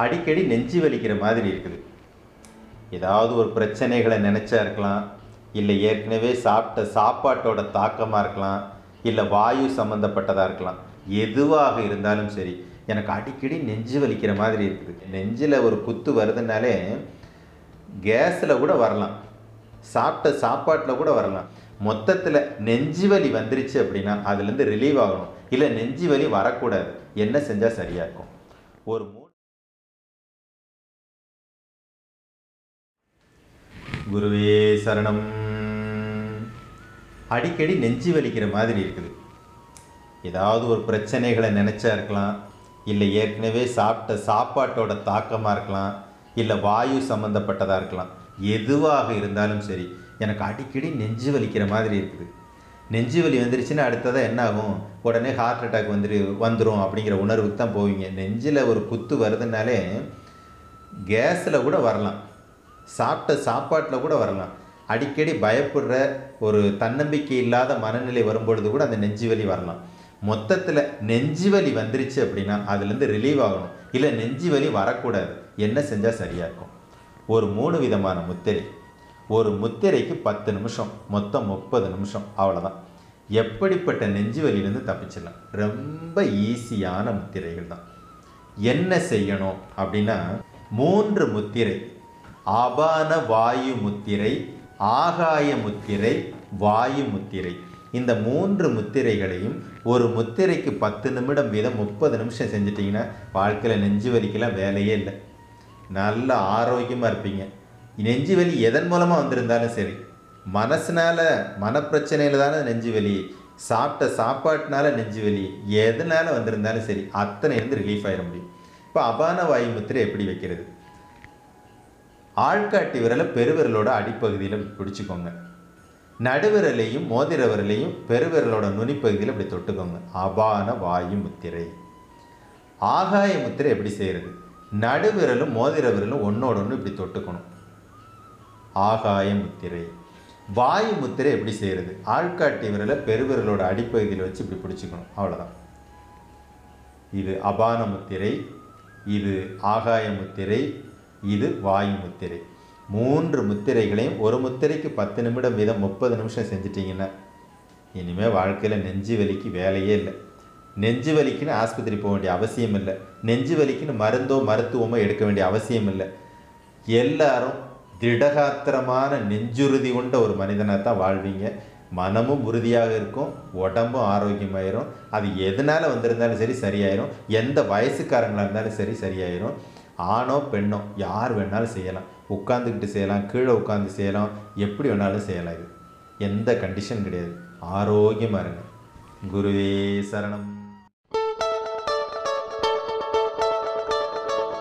அடிக்கடி நெஞ்சு வலிக்கிற மாதிரி இருக்குது ஏதாவது ஒரு பிரச்சனைகளை நினச்சா இருக்கலாம் இல்லை ஏற்கனவே சாப்பிட்ட சாப்பாட்டோட தாக்கமாக இருக்கலாம் இல்லை வாயு சம்மந்தப்பட்டதாக இருக்கலாம் எதுவாக இருந்தாலும் சரி எனக்கு அடிக்கடி நெஞ்சு வலிக்கிற மாதிரி இருக்குது நெஞ்சில் ஒரு குத்து வருதுனாலே கேஸில் கூட வரலாம் சாப்பிட்ட சாப்பாட்டில் கூட வரலாம் மொத்தத்தில் நெஞ்சு வலி வந்துருச்சு அப்படின்னா அதுலேருந்து ரிலீவ் ஆகணும் இல்லை நெஞ்சு வலி வரக்கூடாது என்ன செஞ்சால் சரியாக இருக்கும் ஒரு மூ குருவே சரணம் அடிக்கடி நெஞ்சு வலிக்கிற மாதிரி இருக்குது ஏதாவது ஒரு பிரச்சனைகளை நினச்சா இருக்கலாம் இல்லை ஏற்கனவே சாப்பிட்ட சாப்பாட்டோட தாக்கமாக இருக்கலாம் இல்லை வாயு சம்மந்தப்பட்டதாக இருக்கலாம் எதுவாக இருந்தாலும் சரி எனக்கு அடிக்கடி நெஞ்சு வலிக்கிற மாதிரி இருக்குது நெஞ்சு வலி வந்துருச்சுன்னா அடுத்ததாக என்ன ஆகும் உடனே ஹார்ட் அட்டாக் வந்துரு வந்துடும் அப்படிங்கிற உணர்வுக்கு தான் போவீங்க நெஞ்சில் ஒரு குத்து வருதுனாலே கேஸில் கூட வரலாம் சாப்பிட்ட சாப்பாட்டில் கூட வரலாம் அடிக்கடி பயப்படுற ஒரு தன்னம்பிக்கை இல்லாத மனநிலை வரும்பொழுது கூட அந்த நெஞ்சு வலி வரலாம் மொத்தத்தில் நெஞ்சு வலி வந்துருச்சு அப்படின்னா அதுலேருந்து ரிலீவ் ஆகணும் இல்லை நெஞ்சு வலி வரக்கூடாது என்ன செஞ்சால் சரியாக இருக்கும் ஒரு மூணு விதமான முத்திரை ஒரு முத்திரைக்கு பத்து நிமிஷம் மொத்தம் முப்பது நிமிஷம் அவ்வளோதான் எப்படிப்பட்ட நெஞ்சு வலியிலேருந்து தப்பிச்சிடலாம் ரொம்ப ஈஸியான முத்திரைகள் தான் என்ன செய்யணும் அப்படின்னா மூன்று முத்திரை அபான வாயு முத்திரை ஆகாய முத்திரை வாயு முத்திரை இந்த மூன்று முத்திரைகளையும் ஒரு முத்திரைக்கு பத்து நிமிடம் வீதம் முப்பது நிமிஷம் செஞ்சிட்டிங்கன்னா வாழ்க்கையில் நெஞ்சு வலிக்கெல்லாம் வேலையே இல்லை நல்ல ஆரோக்கியமாக இருப்பீங்க நெஞ்சு வலி எதன் மூலமாக வந்திருந்தாலும் சரி மனசுனால மனப்பிரச்சனையில் தானே நெஞ்சு வலி சாப்பிட்ட சாப்பாட்டினால நெஞ்சு வலி எதனால வந்திருந்தாலும் சரி அத்தனை இருந்து ரிலீஃப் ஆயிட முடியும் இப்போ அபான வாயு முத்திரை எப்படி வைக்கிறது ஆள்காட்டி விரலை பெருவிரலோட அடிப்பகுதியில் பிடிச்சிக்கோங்க நடுவிரலையும் மோதிர விரலையும் பெருவிரலோட நுனிப்பகுதியில் இப்படி தொட்டுக்கோங்க அபான வாயு முத்திரை ஆகாய முத்திரை எப்படி செய்கிறது நடுவிரலும் மோதிர விரலும் ஒன்றோட ஒன்று இப்படி தொட்டுக்கணும் ஆகாய முத்திரை வாயு முத்திரை எப்படி செய்கிறது ஆள்காட்டி விரலை பெருவிரலோட அடிப்பகுதியில் வச்சு இப்படி பிடிச்சிக்கணும் அவ்வளோதான் இது அபான முத்திரை இது ஆகாய முத்திரை இது வாயு முத்திரை மூன்று முத்திரைகளையும் ஒரு முத்திரைக்கு பத்து நிமிடம் வீதம் முப்பது நிமிஷம் செஞ்சிட்டிங்கன்னா இனிமேல் வாழ்க்கையில் நெஞ்சு வலிக்கு வேலையே இல்லை நெஞ்சு வலிக்குன்னு ஆஸ்பத்திரி போக வேண்டிய அவசியம் இல்லை நெஞ்சு வலிக்குன்னு மருந்தோ மருத்துவமோ எடுக்க வேண்டிய அவசியம் இல்லை எல்லாரும் திடகாத்திரமான நெஞ்சுறுதி கொண்ட ஒரு மனிதனாக தான் வாழ்வீங்க மனமும் உறுதியாக இருக்கும் உடம்பும் ஆரோக்கியமாயிரும் அது எதனால் வந்திருந்தாலும் சரி சரியாயிரும் எந்த வயசுக்காரங்களாக இருந்தாலும் சரி சரியாயிரும் ஆணோ பெண்ணோ யார் வேணாலும் செய்யலாம் உட்காந்துக்கிட்டு செய்யலாம் கீழே உட்காந்து செய்யலாம் எப்படி வேணாலும் செய்யலாம் இது எந்த கண்டிஷன் கிடையாது ஆரோக்கியமாக இருங்க குருவே சரணம்